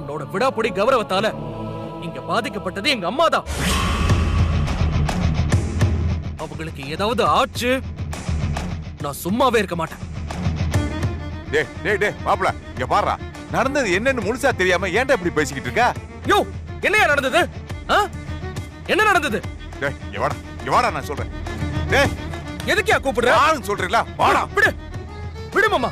உன்னோட விடாப்பொடி கௌரவத்தால இங்க பாதிக்கப்பட்டது எங்க அம்மா தான் அவங்களுக்கு ஏதாவது ஆச்சு நான் சும்மாவே இருக்க மாட்டேன் டே டே டே மாப்பிள இங்க பாருடா நடந்தது என்னன்னு முழுசா தெரியாம ஏன்டா இப்படி பேசிக்கிட்டு இருக்க யோ என்னையா நடந்தது ஆ? என்ன நடந்தது டேய் இங்க வாடா இங்க வாடா நான் சொல்றேன் டேய் எதுக்கியா கூப்பிடுற நானும் சொல்றீங்களா வாடா விடு விடு மாமா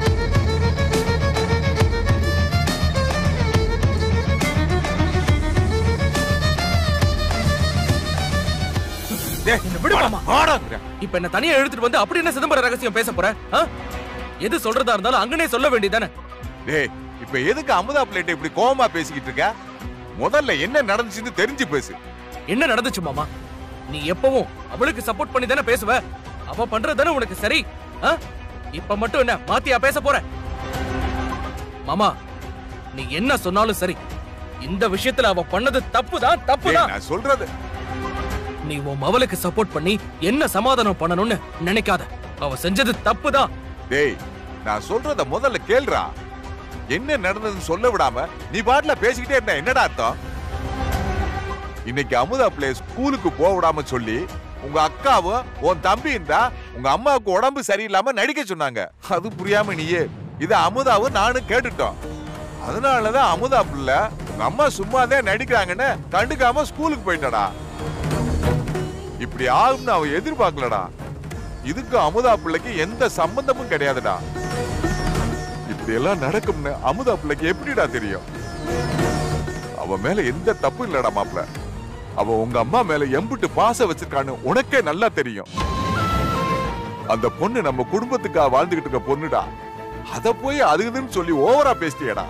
டேய் என்ன விடு வாடா, மாமா. வாடாங்கிறேன். இப்ப என்ன தனியா எடுத்துட்டு வந்து அப்படி என்ன சிதம்பர ரகசியம் பேச போற ஆ? எது சொல்றதா இருந்தாலும் அங்கனே சொல்ல வேண்டியதானே டேய் இப்ப எதுக்கு அமுதா பிளேட்ட இப்படி கோவமா பேசிக்கிட்டு இருக்க முதல்ல என்ன நடந்துச்சுன்னு தெரிஞ்சு பேசு என்ன நடந்துச்சு மாமா நீ எப்பவும் அவளுக்கு சப்போர்ட் பண்ணி தானே பேசுவ அவ பண்றது தானே உனக்கு சரி ஆ? இப்ப மட்டும் என்ன மாத்தியா பேச போற மாமா நீ என்ன சொன்னாலும் சரி இந்த விஷயத்துல அவ பண்ணது தப்புதான் டேய் தப்புதான் நான் சொல்றது நீ உன் மவளுக்கு சப்போர்ட் பண்ணி என்ன சமாதானம் பண்ணணும்னு நினைக்காத அவ செஞ்சது தப்புதான் டேய் நான் சொல்றத முதல்ல கேளுடா என்ன நடந்ததுன்னு சொல்ல விடாம நீ பாட்டுல பேசிக்கிட்டே இருந்தா என்னடா அர்த்தம் இன்னைக்கு அமுதா பிள்ளை ஸ்கூலுக்கு போக விடாம சொல்லி உங்க அக்காவும் உன் தம்பியும் தான் உங்க அம்மாவுக்கு உடம்பு சரியில்லாம நடிக்க சொன்னாங்க அது புரியாம நீயே இது அமுதாவும் நானும் கேட்டுட்டோம் அதனாலதான் அமுதா பிள்ளை உங்க அம்மா சும்மாதான் நடிக்கிறாங்கன்னு கண்டுக்காம ஸ்கூலுக்கு போயிட்டடா இப்படி ஆகும்னு அவ எதிர்பார்க்கலடா இதுக்கு அமுதா பிள்ளைக்கு எந்த சம்பந்தமும் கிடையாதுடா இப்படி எல்லாம் நடக்கும்னு அமுதா பிள்ளைக்கு எப்படிடா தெரியும் அவ மேல எந்த தப்பும் இல்லடா மாப்ள அவ உங்க அம்மா மேல எம்புட்டு பாசம் வச்சிருக்கான்னு உனக்கே நல்லா தெரியும் அந்த பொண்ணு நம்ம குடும்பத்துக்கா வாழ்ந்துகிட்டு இருக்க பொண்ணுடா அத போய் அதுக்குதுன்னு சொல்லி ஓவரா பேசிட்டியடா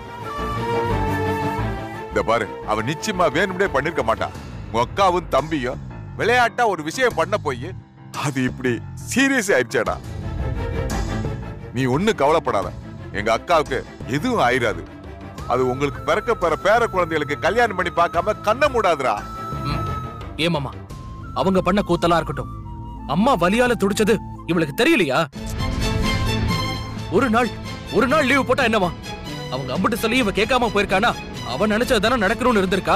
இந்த பாரு அவ நிச்சயமா வேணும்னே பண்ணிருக்க மாட்டா உங்க அக்காவும் தம்பியும் விளையாட்டா ஒரு விஷயம் பண்ண போய் அது இப்படி சீரியஸ் ஆயிடுச்சேடா நீ ஒண்ணு கவலைப்படாத எங்க அக்காவுக்கு எதுவும் ஆயிராது அது உங்களுக்கு பிறக்க பெற பேர குழந்தைகளுக்கு கல்யாணம் பண்ணி பார்க்காம கண்ணை மூடாதுடா ம். ஏன் மாமா அவங்க பண்ண கூத்தலா இருக்கட்டும் அம்மா வலியால துடிச்சது இவளுக்கு தெரியலையா ஒரு நாள் ஒரு நாள் லீவு போட்டா என்னவா அவங்க அம்பிட்டு சொல்லி இவ கேட்காம போயிருக்கானா அவன் நினைச்சது தானே நடக்கணும்னு இருந்திருக்கா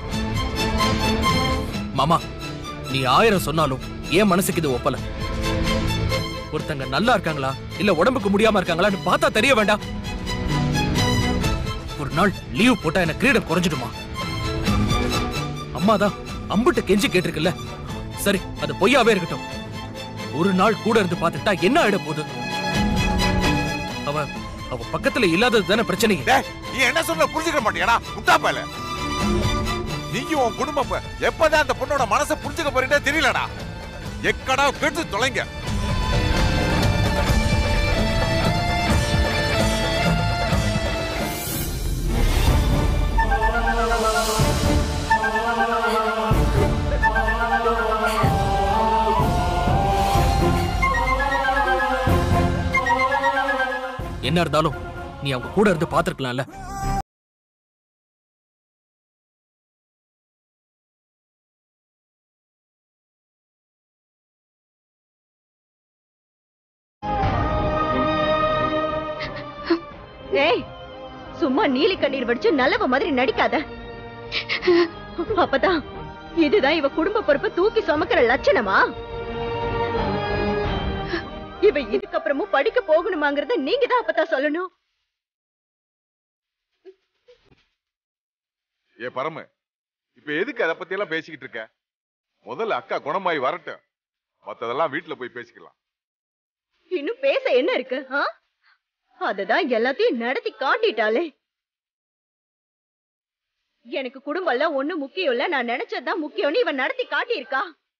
மாமா நீ ஆயிரம் சொன்னாலும் ஏன் மனசுக்கு இது ஒப்பல ஒருத்தங்க நல்லா இருக்காங்களா இல்ல உடம்புக்கு முடியாம இருக்காங்களான்னு பார்த்தா தெரிய வேண்டாம் ஒரு நாள் லீவ் போட்டா எனக்கு கிரீடம் குறைஞ்சிடுமா அம்மாதான் அம்புட்டு கெஞ்சி கேட்டிருக்குல்ல சரி அது பொய்யாவே இருக்கட்டும் ஒரு நாள் கூட இருந்து பார்த்துட்டா என்ன ஆயிட போகுது அவ அவ பக்கத்துல இல்லாதது தானே பிரச்சனை டேய், நீ என்ன சொல்ல புரிஞ்சுக்க மாட்டியாடா முட்டாப்பல நீயும் உன் குடும்பம் ப- எப்பதான் அந்த பொண்ணோட மனசை புரிஞ்சுக்க போறீங்க தெரியலடா எக்கடா கெடுத்து தொலைங்க என்ன இருந்தாலும் நீ அவங்க கூட இருந்து பாத்துருக்கலாம்ல ஏய் சும்மா நீலி கண்ணீர் வடிச்சு நல்லவ மாதிரி நடிக்காத அப்பதான் இதுதான் இவ குடும்ப பொறுப்பை தூக்கி சுமக்கிற லட்சணமா இவ இதுக்கப்புறமும் படிக்க போகணுமாங்கறத நீங்க தான் அப்பதான் சொல்லணும் ஏ பரமு இப்ப எதுக்கு அதை பத்தி எல்லாம் பேசிக்கிட்டு இருக்க முதல்ல அக்கா குணமாயி வரட்டும் மத்ததெல்லாம் வீட்டுல போய் பேசிக்கலாம் இன்னும் பேச என்ன இருக்கு ஆ? அதுதான் எல்லாத்தையும் நடத்தி காட்டிட்டாளே எனக்கு குடும்பம் எல்லாம் ஒண்ணு முக்கியம் இல்ல நான் நினைச்சதுதான் முக்கியம்னு இவன் நடத்தி காட்டியிருக்கா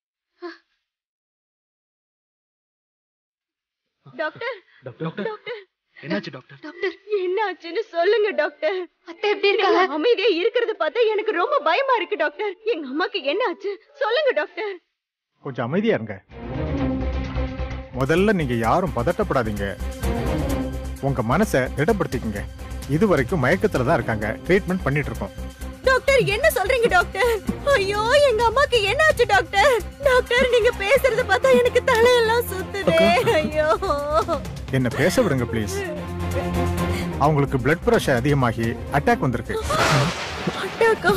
டாக்டர் டாக்டர் டாக்டர் என்னாச்சு டாக்டர் டாக்டர் என்ன ஆச்சுன்னு சொல்லுங்க டாக்டர் அத்தை எப்படி நீங்க இருக்காங்க அமைதியா இருக்கிறத பார்த்தா எனக்கு ரொம்ப பயமா இருக்கு டாக்டர் எங்க அம்மாக்கு என்ன ஆச்சு சொல்லுங்க டாக்டர் கொஞ்சம் அமைதியா இருங்க முதல்ல நீங்க யாரும் பதட்டப்படாதீங்க உங்க மனசை திடப்படுத்திக்கங்க இது வரைக்கும் மயக்கத்துல தான் இருக்காங்க ட்ரீட்மெண்ட் பண்ணிட்டு இருக்கோம் டாக்டர் என்ன சொல்றீங்க டாக்டர் ஐயோ எங்க அம்மாக்கு என்ன ஆச்சு டாக்டர் டாக்டர் நீங்க பேசுறத பார்த்தா எனக்கு தலையெல்லாம் சுத்துதே ஐயோ என்ன பேச விடுங்க ப்ளீஸ் அவங்களுக்கு பிளட் பிரஷர் அதிகமாகி அட்டாக் வந்திருக்கு அட்டாக்கா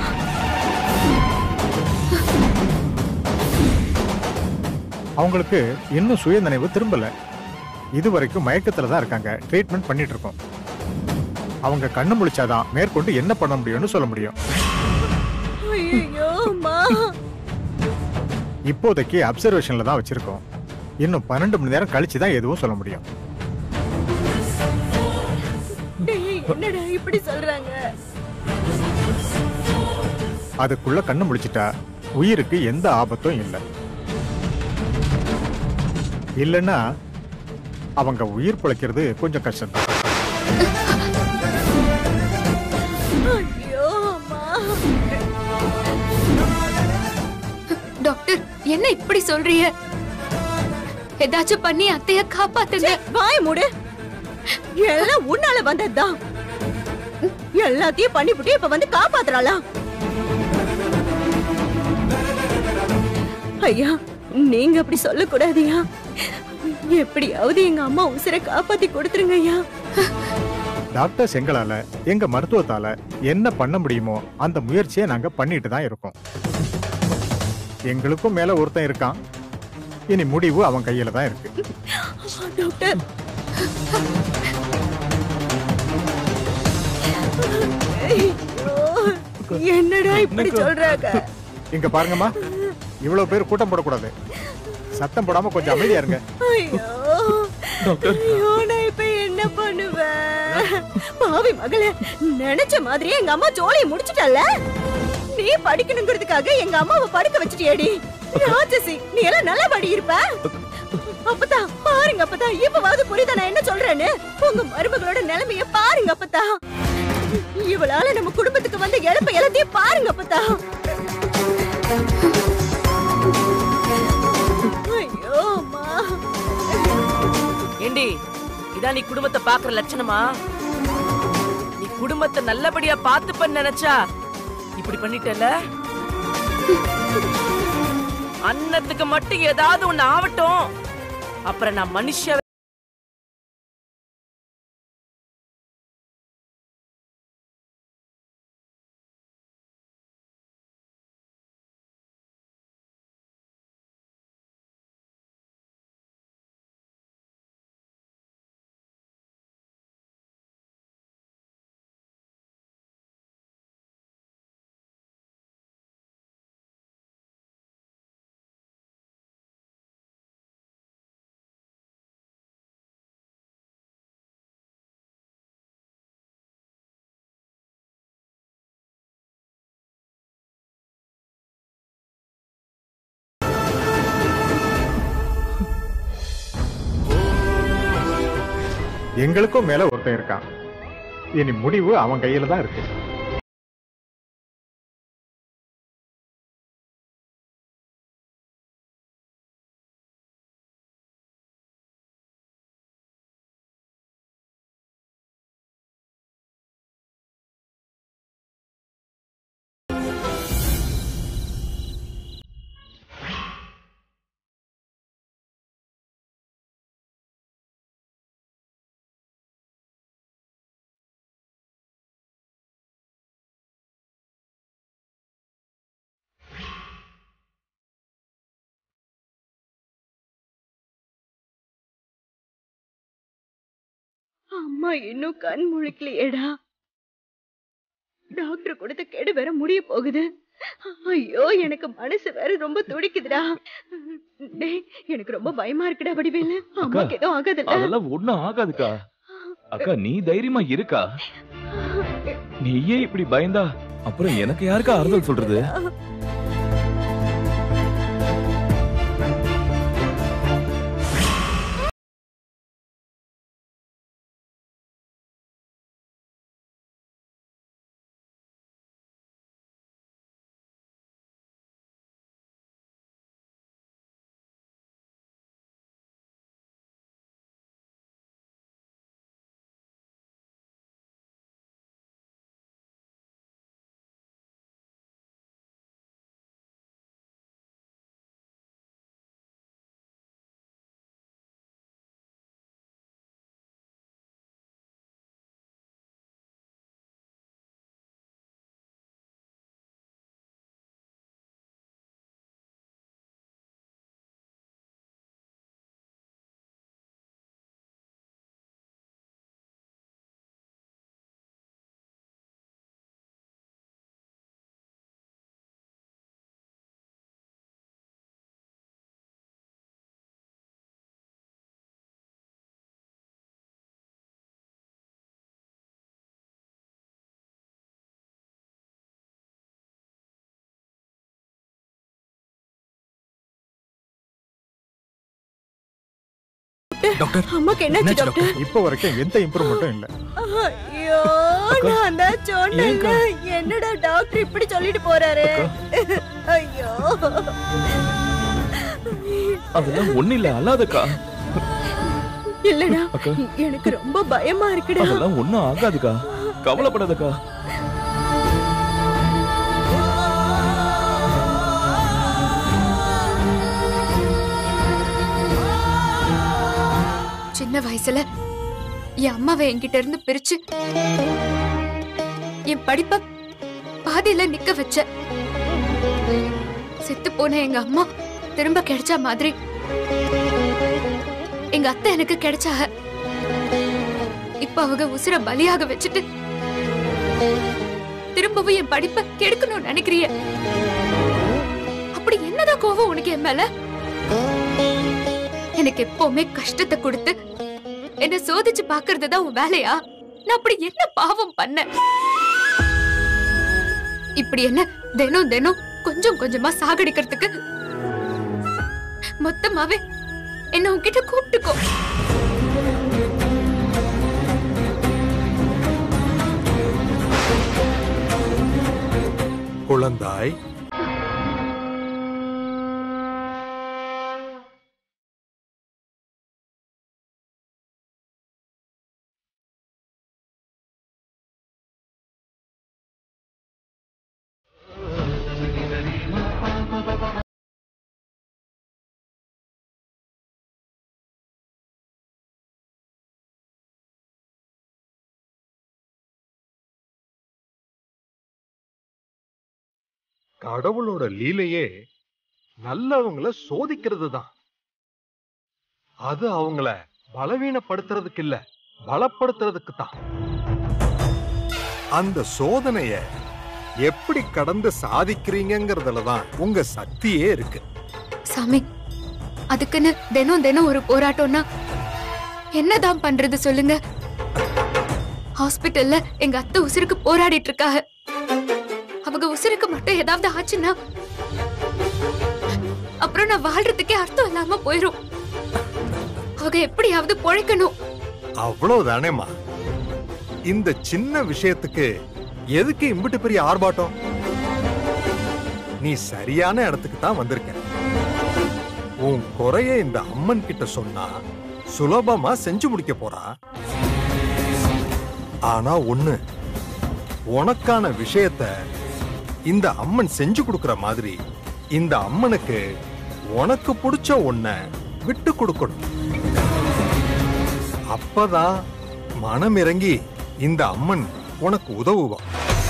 அவங்களுக்கு இன்னும் சுய நினைவு திரும்பல இது வரைக்கும் மயக்கத்துல தான் இருக்காங்க ட்ரீட்மெண்ட் பண்ணிட்டு இருக்கோம் அவங்க கண்ணு முழிச்சாதான் மேற்கொண்டு என்ன பண்ண முடியும்னு சொல்ல முடியும் ஐயோ அம்மா இப்போதைக்கு அப்சர்வேஷன்ல தான் வச்சிருக்கோம் இன்னும் பன்னெண்டு மணி நேரம் கழிச்சு தான் எதுவும் சொல்ல முடியும் டேய், என்னடா இப்படி சொல்றாங்க அதுக்குள்ள கண்ணு முழிச்சிட்டா உயிருக்கு எந்த ஆபத்தும் இல்லை இல்லைன்னா அவங்க உயிர் பிழைக்கிறது கொஞ்சம் கஷ்டம் ஐயோ அம்மா டாக்டர் என்ன இப்படி சொல்றீங்க ஏதாச்சும் பண்ணி அத்தைய காப்பாத்துங்க வாய் மூடு எல்லாம் உன்னால வந்ததுதான் எல்லாத்தையும் பண்ணிவிட்டு இப்ப வந்து காப்பாத்துறாளா ஐயா நீங்க அப்படி சொல்லக்கூடாதுயா எப்படியாவது எங்க அம்மா உசிரை காப்பாத்தி கொடுத்துருங்க ஐயா டாக்டர்ஸ் எங்களால எங்க மருத்துவத்தால என்ன பண்ண முடியுமோ அந்த முயற்சியை நாங்க பண்ணிட்டு தான் இருக்கோம் எங்களுக்கும் மேல ஒருத்தன் இருக்கான் இனி முடிவு அவன் கையில தான் இருக்கு டாக்டர் ஐயோ, என்னடா இப்படி சொல்றாங்க இங்க பாருங்கம்மா இவ்வளவு பேர் கூட்டம் போடக்கூடாது சத்தம் போடாம கொஞ்சம் அமைதியா இருங்க ஐயோ ஐயோ நான் இப்ப என்ன பண்ணுவேன் பாவி மகளே நினைச்ச மாதிரியே எங்க அம்மா ஜோலியை முடிச்சிட்டல்ல நீ படிக்கணுங்கிறதுக்காக எங்க அம்மாவை படுக்க வச்சிட்டியேடி ராட்சசி நீ எல்லாம் நல்லா படி இருப்ப அப்பதா பாருங்க அப்பதா இப்பவாவது புரியுதா நான் என்ன சொல்றேன்னு உங்க மருமகளோட நிலைமைய பாருங்க அப்பதா இவளால நம்ம குடும்பத்துக்கு வந்த இழப்ப எல்லாத்தையும் பாருங்க அப்பதா ஐயோ அம்மா ஏண்டி இதான் நீ குடும்பத்தை பாக்குற லட்சணமா நீ குடும்பத்தை நல்லபடியா பாத்துப்பன்னு நினைச்சா இப்படி பண்ணிட்டல அன்னத்துக்கு மட்டும் ஏதாவது ஒண்ணு ஆவட்டும் அப்புறம் நான் மனுஷ எங்களுக்கும் மேல ஒருத்தன் இருக்கான் இனி முடிவு அவன் கையில தான் இருக்கு அம்மா இன்னும் கண் முழிக்கலையேடா டாக்டர் கொடுத்த கெடு வேற முடிய போகுது ஐயோ எனக்கு மனசு வேற ரொம்ப துடிக்குதுடா டேய் எனக்கு ரொம்ப பயமா இருக்குடா வடிவேலு அம்மாக்கு எதுவும் ஆகாதுல்ல அதெல்லாம் ஒண்ணும் ஆகாதுக்கா அக்கா நீ தைரியமா இருக்கா நீயே இப்படி பயந்தா அப்புறம் எனக்கு யாருக்கா ஆறுதல் சொல்றது டாக்டர் டாக்டர் அம்மாக்கு என்னாச்சு என்னாச்சு டாக்டர் இப்போ வரைக்கும் எந்த இம்ப்ரூவ்மெண்ட்டும் இல்ல ஐயோ நான் தான் சொன்னேன்ல என்னடா டாக்டர் இப்படி சொல்லிட்டு போறாரு ஐயோ அதெல்லாம் ஒண்ணு இல்ல அல்லாதக்கா இல்லடா அக்கா. எனக்கு ரொம்ப பயமா இருக்குடா அதெல்லாம் ஒண்ணும் ஆகாதுக்கா கவலைப்படாதக்கா சின்ன வயசுல என் அம்மாவை என்கிட்ட இருந்து பிரிச்சு என் படிப்ப பாதியில நிக்க வச்ச செத்து போன எங்க அம்மா திரும்ப கிடைச்ச மாதிரி எங்க அத்தை எனக்கு கிடைச்சாக இப்ப அவங்க உசுர பலியாக வச்சுட்டு திரும்பவும் என் படிப்பை கெடுக்கணும்னு நினைக்கிறிய அப்படி என்னதான் கோவம் உனக்கு என் மேல எனக்கு எப்பவுமே கஷ்டத்தை கொடுத்து என்ன சோதிச்சு பாக்குறது தான் உன் வேலையா நான் அப்படி என்ன பாவம் பண்ண இப்படி என்ன தினம் தினம் கொஞ்சம் கொஞ்சமா சாகடிக்கிறதுக்கு மொத்தமாவே என்ன உன்கிட்ட கூப்பிட்டுக்கோ குழந்தாய் கடவுளோட லீலையே நல்லவங்கள சோதிக்கிறது தான் அது அவங்கள பலவீனப்படுத்துறதுக்கு இல்ல பலப்படுத்துறதுக்கு தான் அந்த சோதனைய எப்படி கடந்து சாதிக்கிறீங்கிறதுல தான் உங்க சக்தியே இருக்கு சாமி அதுக்குன்னு தினம் தினம் ஒரு போராட்டம்னா என்னதான் பண்றது சொல்லுங்க ஹாஸ்பிட்டல்ல எங்க அத்தை உசுருக்கு போராடிட்டு இருக்காங்க அவங்க உசுருக்கு மட்டும் ஏதாவது ஆச்சுன்னா அப்புறம் நான் வாழ்றதுக்கே அர்த்தம் இல்லாம போயிரும் அவங்க எப்படியாவது பொழைக்கணும் அவ்வளவுதானேம்மா இந்த சின்ன விஷயத்துக்கு எதுக்கு இம்பிட்டு பெரிய ஆர்ப்பாட்டம் நீ சரியான இடத்துக்கு தான் வந்திருக்க உன் குறைய இந்த அம்மன் கிட்ட சொன்னா சுலபமா செஞ்சு முடிக்க போறா ஆனா ஒண்ணு உனக்கான விஷயத்த இந்த அம்மன் செஞ்சு கொடுக்கிற மாதிரி இந்த அம்மனுக்கு உனக்கு பிடிச்ச ஒன்ன விட்டு கொடுக்கணும் அப்பதான் மனம் இறங்கி இந்த அம்மன் உனக்கு உதவுவா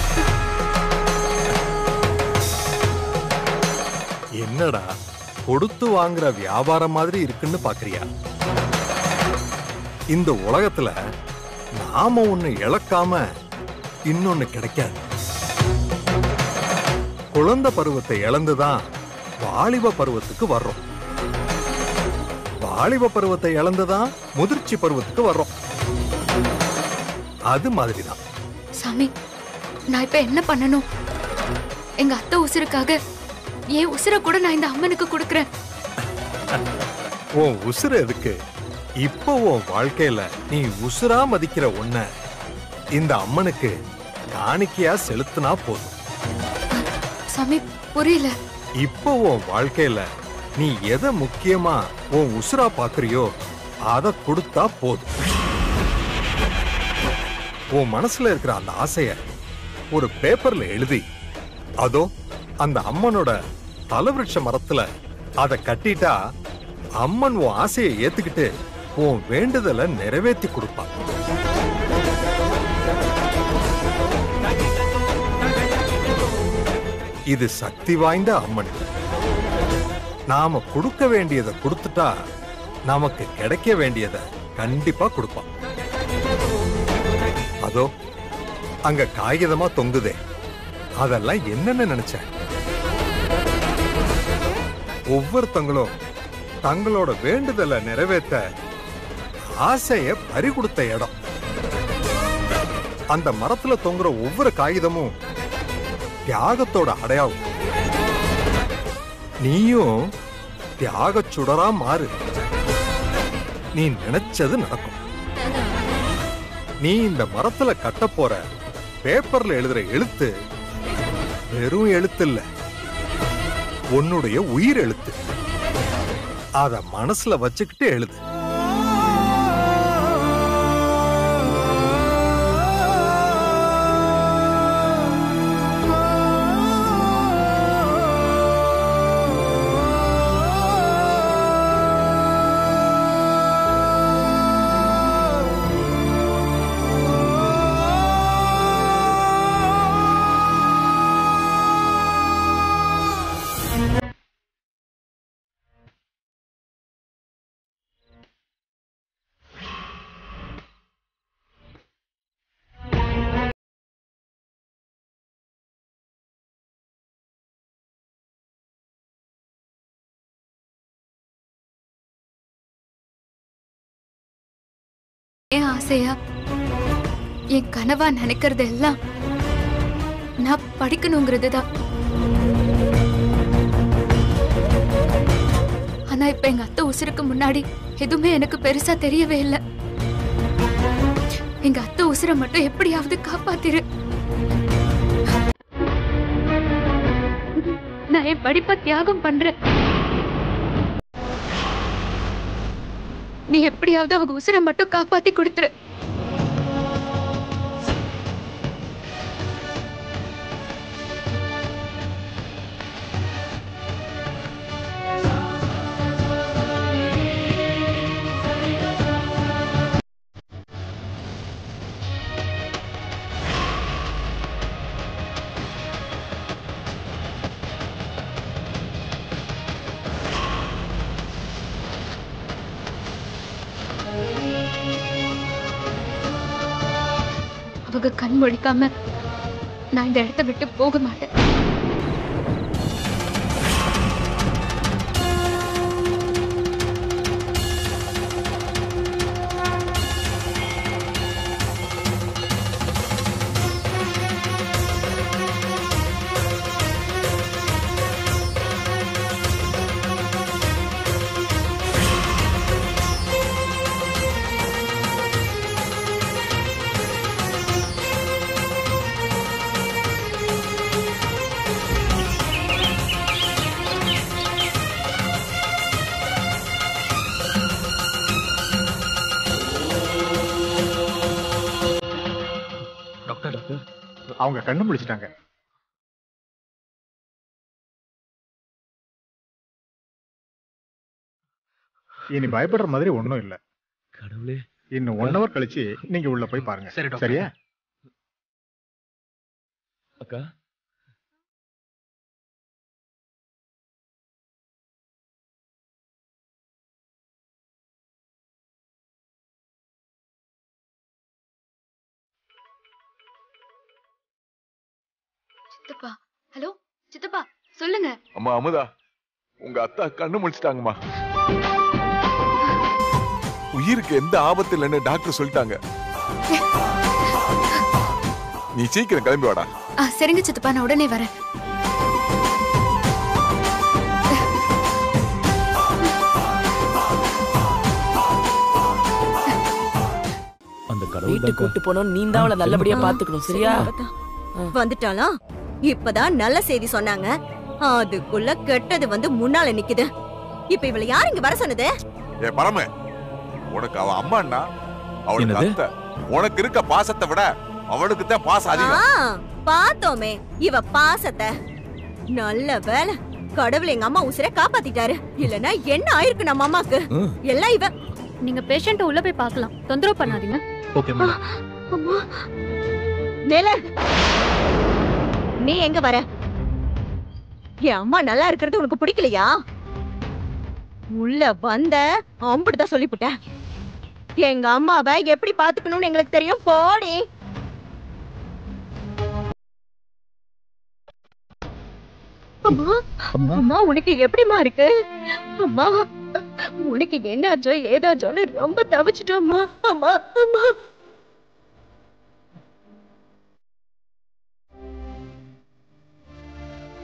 என்னடா கொடுத்து வாங்குற வியாபாரம் மாதிரி இருக்குன்னு பாக்குறியா இந்த உலகத்துல நாம ஒண்ணு இழக்காம இன்னொன்னு கிடைக்காது குழந்தை பருவத்தை இழந்துதான் வாலிப பருவத்துக்கு வர்றோம் வாலிப பருவத்தை இழந்துதான் முதிர்ச்சி பருவத்துக்கு வர்றோம் அது மாதிரிதான் சாமி நான் இப்ப என்ன பண்ணணும் எங்க அத்தை உசுருக்காக என் உசுரை கூட நான் இந்த அம்மனுக்கு கொடுக்கறேன் உன் உசுறு எதுக்கு இப்போ உன் வாழ்க்கையில நீ உசுரா மதிக்கிற ஒன்ன இந்த அம்மனுக்கு காணிக்கையா செலுத்தினா போதும் சாமி புரியல இப்போ உன் வாழ்க்கையில நீ எதை முக்கியமா உன் உசுரா பாக்குறியோ அத கொடுத்தா போதும் உன் மனசுல இருக்கிற அந்த ஆசைய ஒரு பேப்பர்ல எழுதி அதோ அந்த அம்மனோட தலவிருட்ச மரத்துல அத கட்டிட்டா அம்மன் உன் ஆசையை ஏத்துக்கிட்டு உன் வேண்டுதலை நிறைவேத்தி கொடுப்பா இது சக்தி வாய்ந்த அம்மன் நாம கொடுக்க வேண்டியதை கொடுத்துட்டா நமக்கு கிடைக்க வேண்டியதை கண்டிப்பா கொடுப்பான் அதோ அங்க காகிதமா தொங்குதே அதெல்லாம் என்னன்னு நினைச்ச ஒவ்வொருத்தங்களும் தங்களோட வேண்டுதலை நிறைவேற்ற ஆசைய பறி கொடுத்த இடம் அந்த மரத்துல தொங்குற ஒவ்வொரு காகிதமும் தியாகத்தோட அடையாளம் நீயும் தியாகச் சுடரா மாறு நீ நினைச்சது நடக்கும் நீ இந்த மரத்துல கட்ட போற பேப்பர்ல எழுதுற எழுத்து வெறும் எழுத்து இல்ல உன்னுடைய உயிர் எழுத்து அத மனசுல வச்சுக்கிட்டு எழுது என் ஆசையா என் கனவா நினைக்கிறது எல்லாம் நான் படிக்கணுங்கிறது தான் ஆனா இப்ப எங்க அத்தை உசுருக்கு முன்னாடி எதுவுமே எனக்கு பெருசா தெரியவே இல்லை எங்க அத்தை உசுரை மட்டும் எப்படியாவது காப்பாத்திரு நான் என் படிப்பை தியாகம் பண்றேன் நீ எப்படியாவது அவங்க உசுரை மட்டும் காப்பாத்தி கொடுத்துரு அவங்க கண் முழிக்காம நான் இந்த இடத்த விட்டு போக மாட்டேன் டாக்டர் அவங்க கண்ணு முழிச்சிட்டாங்க இனி பயப்படுற மாதிரி ஒண்ணும் இல்ல கடவுளே இன்னும் ஒன் ஹவர் கழிச்சு நீங்க உள்ள போய் பாருங்க சரி, டாக்டர். சரியா அக்கா சித்தப்பா ஹலோ சித்தப்பா சொல்லுங்க அம்மா அமுதா உங்க அத்தா கண்ணு முழிச்சிட்டாங்கம்மா உயிருக்கு எந்த ஆபத்து இல்லைன்னு டாக்டர் சொல்லிட்டாங்க நீ சீக்கிரம் கிளம்பி வாடா ஆ சரிங்க சித்தப்பா நான் உடனே வரேன் அந்த கடவுள் வீட்டுக்கு கூட்டு போனோம் நீ தான் அவளை நல்லபடியா பாத்துக்கணும் சரியா வந்துட்டாளா இப்பதான் நல்ல செய்தி சொன்னாங்க அதுக்குள்ள கெட்டது வந்து முன்னால நிக்குது இப்ப இவள யார் இங்க வர சொன்னது ஏ பரம உனக்கு அவ அம்மான்னா அவளுக்கு என்னது? அத்தை உனக்கு இருக்க பாசத்தை விட அவளுக்கு தான் பாசம் ஆ, அதிகம் பார்த்தோமே இவ பாசத்தை நல்ல வேலை கடவுள் எங்க அம்மா உசுரை காப்பாத்திட்டாரு இல்லனா என்ன ஆயிருக்கு நம்ம அம்மாக்கு ம். எல்லாம் இவ நீங்க பேஷண்ட்ட உள்ள போய் பார்க்கலாம் தொந்தரவு பண்ணாதீங்க ஓகே மேடம் அம்மா நில நீ எங்க வர என் அம்மா நல்லா இருக்கிறது உனக்கு பிடிக்கலையா உள்ள வந்த அம்புட்டுதான் சொல்லிப்புட்டேன் எங்க அம்மாவை எப்படி பாத்துக்கணும்னு எங்களுக்கு தெரியும் போடி அம்மா அம்மா உனக்கு எப்படிமா இருக்கு அம்மா உனக்கு என்னாச்சோ ஏதாச்சோன்னு ரொம்ப தவிச்சிட்டோம்மா அம்மா அம்மா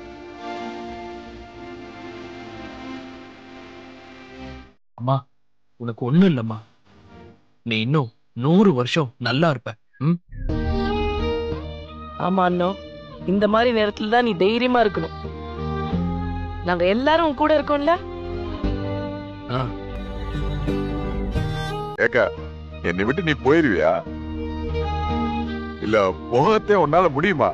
அம்மா உனக்கு ஒண்ணும் இல்லம்மா நீ இன்னும் நூறு வருஷம் நல்லா இருப்ப ம் ஆமா அண்ணம் இந்த மாதிரி நேரத்துல தான் நீ தைரியமா இருக்கணும் நாங்க எல்லாரும் உன் கூட இருக்கோம்ல ஆ ஏக்கா என்னை விட்டு நீ போயிருவியா இல்ல போகத்தே உன்னால முடியுமா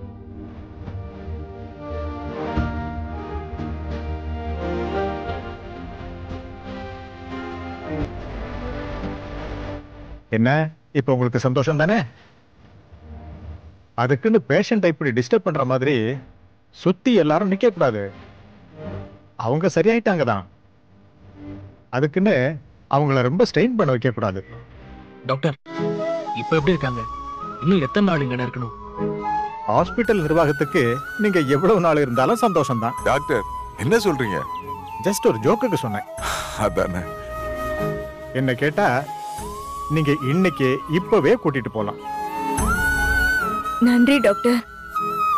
என்ன இப்ப உங்களுக்கு சந்தோஷம் தானே அதுக்குன்னு பேஷண்ட்டை இப்படி டிஸ்டர்ப் பண்ற மாதிரி சுத்தி எல்லாரும் நிக்க கூடாது அவங்க சரியாயிட்டாங்க தான் அதுக்குன்னு அவங்கள ரொம்ப ஸ்ட்ரெயின் பண்ண வைக்க கூடாது டாக்டர் இப்ப எப்படி இருக்காங்க இன்னும் எத்தனை நாள் இங்க இருக்கணும் ஹாஸ்பிட்டல் நிர்வாகத்துக்கு நீங்க எவ்வளவு நாள் இருந்தாலும் சந்தோஷம் தான் டாக்டர் என்ன சொல்றீங்க ஜஸ்ட் ஒரு ஜோக்குக்கு சொன்னேன் அதானே என்ன கேட்டா நீங்க இன்னைக்கு இப்பவே கூட்டிட்டு போலாம் நன்றி டாக்டர்